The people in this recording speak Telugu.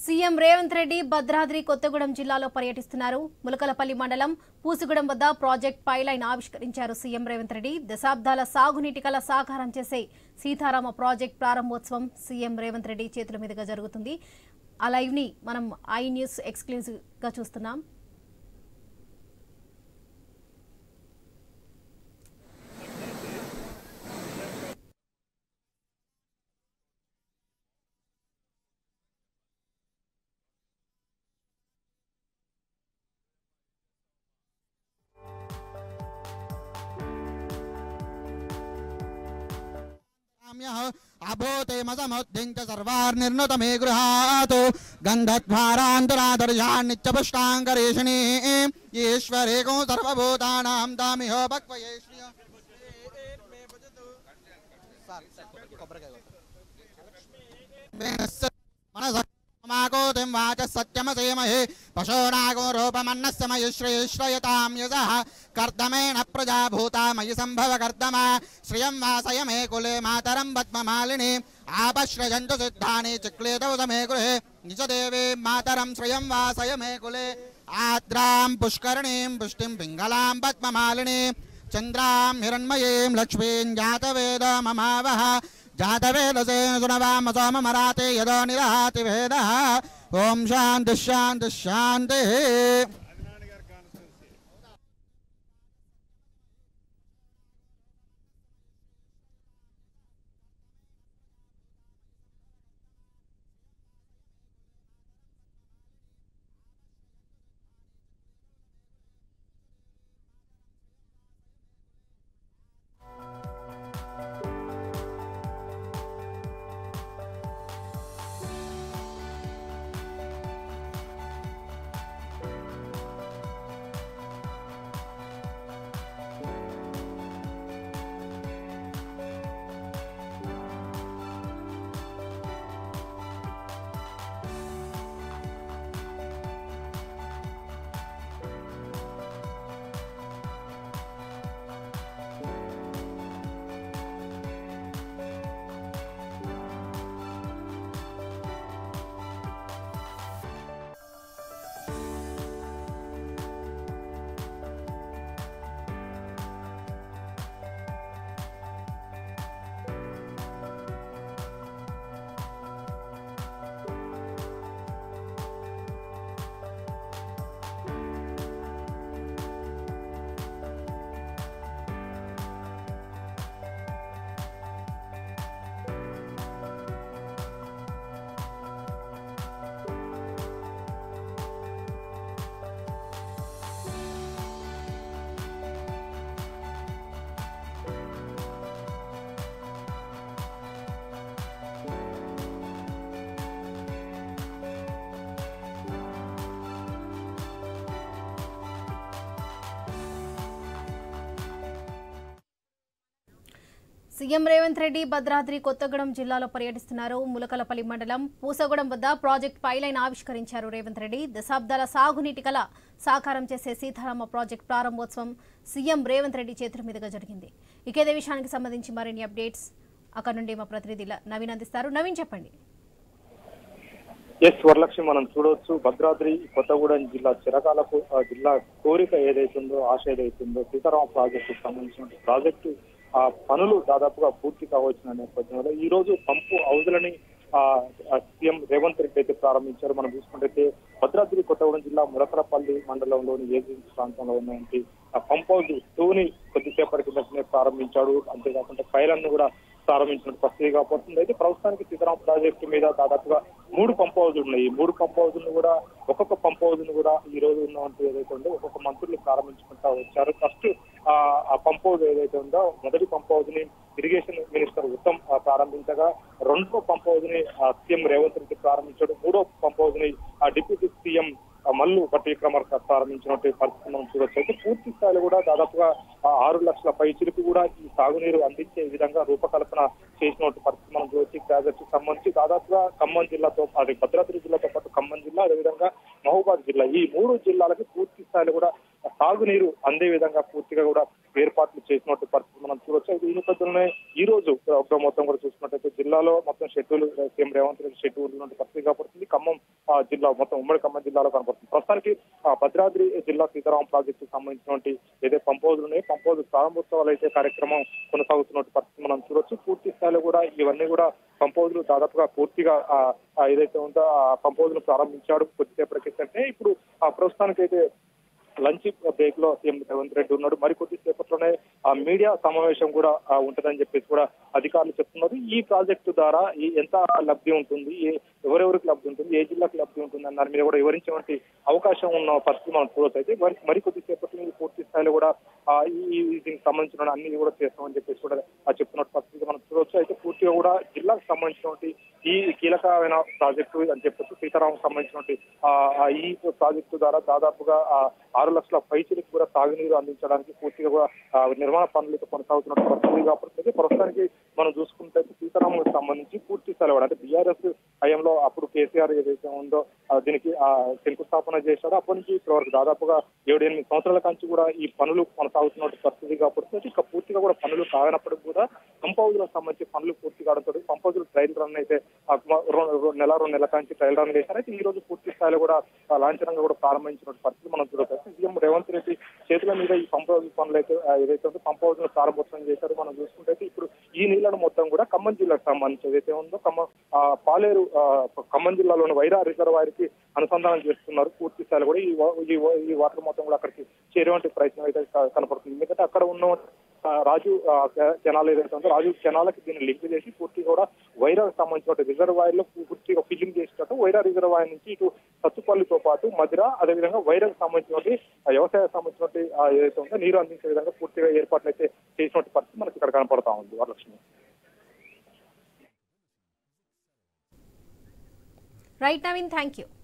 సీఎం రేవంత్ రెడ్డి భద్రాద్రి కొత్తగూడెం జిల్లాలో పర్యటిస్తున్నారు ములకలపల్లి మండలం పూసుగూడెం వద్ద ప్రాజెక్ట్ పైలైన్ ఆవిష్కరించారు సీఎం రేవంత్ రెడ్డి దశాబ్దాల సాగునీటి కల సాకారం చేసే సీతారామ ప్రాజెక్ట్ ప్రారంభోత్సవం సీఎం రేవంత్ రెడ్డి చేతుల మీదుగా జరుగుతుంది ఆ లైవ్ ని మనం ఐ న్యూస్ ఎక్స్క్లూజివ్ గా చూస్తున్నాం काम्यः अभूते मसमुद्दिञ्च सर्वार्निर्नुत मे गृहात् गन्धद्वारान्तरादर्शान्नित्यपुष्टाङ्गरेषिणी ईश्वरेको सर्वभूतानां दामिह भक्वये श्रिय मनसमाकोतिं वाच सत्यमसेमहे पशूनागो रूपमन्नस्य मयि श्रेश्रयतां यजः कर्दमेण प्रजा भूता मयि सम्भव कर्दमा श्रियं वासय मे कुले मातरं पद्ममालिनी आपश्रयन्तु सिद्धानि चिक्लेतौ समे गृहे निजदेवी मातरं श्रियं वासय मे कुले आद्रां पुष्करणीं पुष्टिं पिङ्गलां पद्ममालिनी चन्द्रां हिरण्मयीं लक्ष्मीं जातवेद ममावः जातवेदसे सुनवाम सोममराते यदो निरहाति वेदः ॐ शान्तिः शान्तिः शान्तिः సీఎం రేవంత్ రెడ్డి భద్రాద్రి కొత్తగూడెం జిల్లాలో పర్యటిస్తున్నారు ములకలపల్లి మండలం పూసగూడెం వద్ద ప్రాజెక్ట్ పైలైన్ ఆవిష్కరించారు రేవంత్ రెడ్డి దశాబ్దాల సాగునీటి కల సాకారం చేసే సీతారామ ప్రాజెక్ట్ ప్రారంభోత్సవం సీఎం రేవంత్ రెడ్డి చేతుల మీదుగా జరిగింది ఇక ఇదే విషయానికి సంబంధించి మరిన్ని అప్డేట్స్ అక్కడ నుండి మా ప్రతినిధి ల- నవీన్ అందిస్తారు నవీన్ చెప్పండి ఎస్ వరలక్ష్మి మనం చూడవచ్చు భద్రాద్రి కొత్తగూడెం జిల్లా చిరకాలకు ఆ జిల్లా కోరిక ఏదైతుందో ఆశ ఏదైతుందో సీతారామ ప్రాజెక్టు సంబంధించిన ప్రాజెక్టు ఆ పనులు దాదాపుగా పూర్తి కావచ్చిన నేపథ్యంలో ఈ రోజు పంపు హౌజులని ఆ ఆ సీఎం రేవంత్ రెడ్డి అయితే ప్రారంభించారు మనం చూసుకుంటే భద్రాద్రి కొత్తగూడెం జిల్లా మురకరపల్లి మండలంలోని ఏజెన్సీ ప్రాంతంలో ఉన్నటువంటి ఆ పంప్ హౌస్ టూని కొద్దిసేపటి కిందనే ప్రారంభించాడు అంతేకాకుండా పైలన్ను కూడా ప్రారంభించినట్టు పరిస్థితి కాబోతుంది అయితే ప్రస్తుతానికి సీతారాం ప్రాజెక్టు మీద దాదాపుగా మూడు పంప్ హౌజులు ఉన్నాయి ఈ మూడు పంప్ హౌజులను కూడా ఒక్కొక్క పంప్ హౌజును కూడా ఈ రోజు ఉన్నటువంటి ఏదైతే ఉందో ఒక్కొక్క మంత్రులు ప్రారంభించుకుంటా వచ్చారు ఫస్ట్ ఆ ఆ పంప్ హౌస్ ఏదైతే ఉందో మొదటి పంప్ హౌస్ ని ఇరిగేషన్ మినిస్టర్ ఉత్తమ్ ఆ, ప్రారంభించగా రెండో పంప్ హౌస్ ని ఆ, సీఎం రేవంత్ రెడ్డి ప్రారంభించాడు మూడో పంప్ హౌస్ ని ఆ డిప్యూటీ సీఎం ఆ, మల్లు భట్టి విక్రమార్క ప్రారంభించినట్టు పరిస్థితి మనం చూడొచ్చు అయితే పూర్తి స్థాయిలో కూడా దాదాపుగా ఆ, ఆరు లక్షల పై చిరుకు కూడా ఈ సాగునీరు అందించే విధంగా రూపకల్పన చేసినట్టు పరిస్థితి మనం చూడొచ్చు ఈ ప్రాజెక్టు సంబంధించి దాదాపుగా ఖమ్మం జిల్లాతో అది భద్రాద్రి జిల్లాతో పాటు ఖమ్మం జిల్లా అదేవిధంగా మహబూబాద్ జిల్లా ఈ మూడు జిల్లాలకి పూర్తి స్థాయిలో కూడా సాగునీరు అందే విధంగా పూర్తిగా కూడా ఏర్పాట్లు చేసినట్టు పరిస్థితి మనం చూడొచ్చు అయితే ఈ నేపథ్యంలోనే ఈ రోజు ప్రోగ్రామ్ మొత్తం కూడా చూసుకున్నట్టయితే జిల్లాలో మొత్తం schedule CM Revanth Reddy schedule ఉన్నటువంటి పరిస్థితి కనపడుతుంది ఖమ్మం ఆ, జిల్లా మొత్తం ఉమ్మడి ఖమ్మం జిల్లాలో కనపడుతుంది ప్రస్తుతానికి ఆ, భద్రాద్రి జిల్లా సీతారాం ప్రాజెక్టు సంబంధించినటువంటి ఏదైతే పంపోజులు ఉన్నాయో పంపోజు ప్రారంభోత్సవాలు అయితే కార్యక్రమం కొనసాగుతున్నట్టు పరిస్థితి మనం చూడొచ్చు పూర్తి స్థాయిలో కూడా ఇవన్నీ కూడా పంపోజులు దాదాపుగా పూర్తిగా ఆ, ఆ, ఏదైతే ఉందో ఆ పంపోజులు ప్రారంభించాడు కొద్దిసేపటి క్రితమే ఇప్పుడు ఆ ప్రస్తుతానికైతే లంచ్ బ్రేక్ లో సీఎం రేవంత్ రెడ్డి ఉన్నాడు మరి కొద్దిసేపట్లోనే ఆ మీడియా సమావేశం కూడా ఆ, ఉంటుందని చెప్పేసి కూడా అధికారులు చెప్తున్నారు ఈ ప్రాజెక్టు ద్వారా ఈ ఎంత లబ్ధి ఉంటుంది ఏ- ఎవరెవరికి లబ్ధి ఉంటుంది ఏ జిల్లాకి లబ్ధి ఉంటుంది అన్న దాని మీద కూడా వివరించేటువంటి అవకాశం ఉన్న పరిస్థితి మనం చూడొచ్చు అయితే మరి మరి కొద్దిసేపట్లో ఈ పూర్తి స్థాయిలో కూడా ఆ, ఈ ఈ- దీనికి సంబంధించిన అన్ని కూడా చేస్తామని చెప్పేసి కూడా ఆ చెప్తున్న పరిస్థితి మనం చూడొచ్చు అయితే పూర్తిగా కూడా జిల్లాకు సంబంధించినటువంటి ఈ కీలకమైన ప్రాజెక్టు అని చెప్పొచ్చు సీతారాం సంబంధించినటువంటి ఆ, ఆ ఈ ప్రాజెక్టు ద్వారా దాదాపుగా ఆ ఆరు లక్షల పైసలకు కూడా సాగునీరు అందించడానికి పూర్తిగా కూడా ఆ, నిర్మాణ పనులు కొనసాగుతున్న పరిస్థితి కాబట్టి ప్రస్తుతానికి మనం చూసుకుంటే సీతారాములకు సంబంధించి పూర్తి స్థాయిలో కూడా అంటే బీఆర్ఎస్ హయాంలో అప్పుడు కేసీఆర్ ఏదైతే ఉందో ఆ, దీనికి ఆ శంకుస్థాపన చేశాడో అప్పటి నుంచి ఇప్పటి వరకు దాదాపుగా ఏడు ఎనిమిది సంవత్సరాల కంచి కూడా ఈ పనులు కొనసాగుతున్న పరిస్థితి కాబట్టి ఇక పూర్తిగా కూడా పనులు కానప్పటికి కూడా కంపౌజులకు సంబంధించి పనులు పూర్తి కావడంతో కంపౌజులు ట్రయల్ రన్ అయితే ఆ మ- రో- రో- నెల రెండు నెలల కంచి ట్రయల్ రన్ చేశారు అయితే ఈ రోజు పూర్తి స్థాయిలో కూడా ఆ, లాంఛనంగా కూడా ప్రారంభించిన పరిస్థితి మనం చూడవచ్చు సీఎం రేవంత్ రెడ్డి చేతుల మీద ఈ పంప్ హౌస్ పనులు అయితే ఆ, ఏదైతే ఉందో పంప్ హౌస్ ను ప్రారంభోత్సవం చేశారో మనం చూసుకుంటే అయితే ఇప్పుడు ఈ నీళ్లను మొత్తం కూడా ఖమ్మం జిల్లాకు సంబంధించి ఏదైతే ఉందో ఖమ్మం ఆ, పాలేరు ఆ, ఖమ్మం జిల్లాలోని వైరా రిజర్వాయర్ కి అనుసంధానం చేస్తున్నారు పూర్తి స్థాయిలో కూడా ఈ వా- ఈ వా- ఈ వాటర్ మొత్తం కూడా అక్కడికి చేరేవంటి ప్రయత్నం అయితే క- కనపడుతుంది ఎందుకంటే అక్కడ ఉన్న ఆ, రాజు ఆ, కె- కెనాల్ ఏదైతే ఉందో రాజు కెనాల్కి దీన్ని లింక్ చేసి పూర్తిగా కూడా వైరాకు సంబంధించిన రిజర్వాయర్ లో పూర్తిగా ఫిల్లింగ్ చేసినట్టు వైరా రిజర్వాయర్ నుంచి ఇటు సత్తుపల్లితో పాటు మధిర అదేవిధంగా వైరాకు సంబంధించినటువంటి ఆ, వ్యవసాయ సంబంధించినటువంటి ఆ, ఏదైతే ఉందో నీరు అందించే విధంగా పూర్తిగా ఏర్పాట్లు అయితే చేసినటువంటి పరిస్థితి మనకి ఇక్కడ కనపడతా ఉంది Varalakshmi right Naveen thank you